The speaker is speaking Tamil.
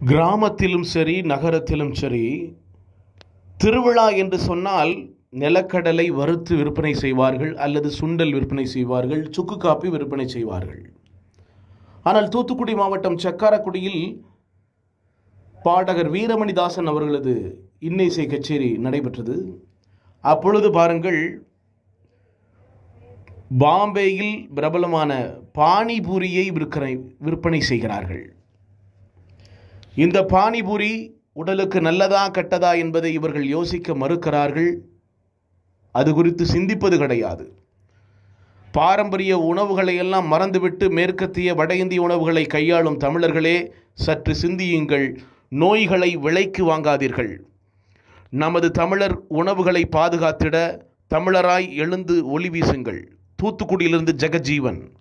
கிராமத்திலும் சரி நகரத்திலும் சரி திருவிழா என்று சொன்னால் நிலக்கடலை வறுத்து விற்பனை செய்வார்கள் அல்லது சுண்டல் விற்பனை செய்வார்கள் சுக்கு காப்பி விற்பனை செய்வார்கள் ஆனால் தூத்துக்குடி மாவட்டம் சக்காரக்குடியில் பாடகர் வீரமணிதாசன் அவர்களது இன்னிசை கச்சேரி நடைபெற்றது அப்பொழுது பாருங்கள் பாம்பேயில் பிரபலமான பானிபூரியை விற்கனை விற்பனை செய்கிறார்கள் இந்த பானிபூரி உடலுக்கு நல்லதா கெட்டதா என்பதை இவர்கள் யோசிக்க மறுக்கிறார்கள் அது குறித்து சிந்திப்பது கிடையாது பாரம்பரிய உணவுகளை எல்லாம் மறந்துவிட்டு மேற்கத்திய வட இந்திய உணவுகளை கையாளும் தமிழர்களே சற்று சிந்தியுங்கள் நோய்களை விலைக்கு வாங்காதீர்கள் நமது தமிழர் உணவுகளை பாதுகாத்திட தமிழராய் எழுந்து ஒளி வீசுங்கள் தூத்துக்குடியிலிருந்து ஜெகஜீவன்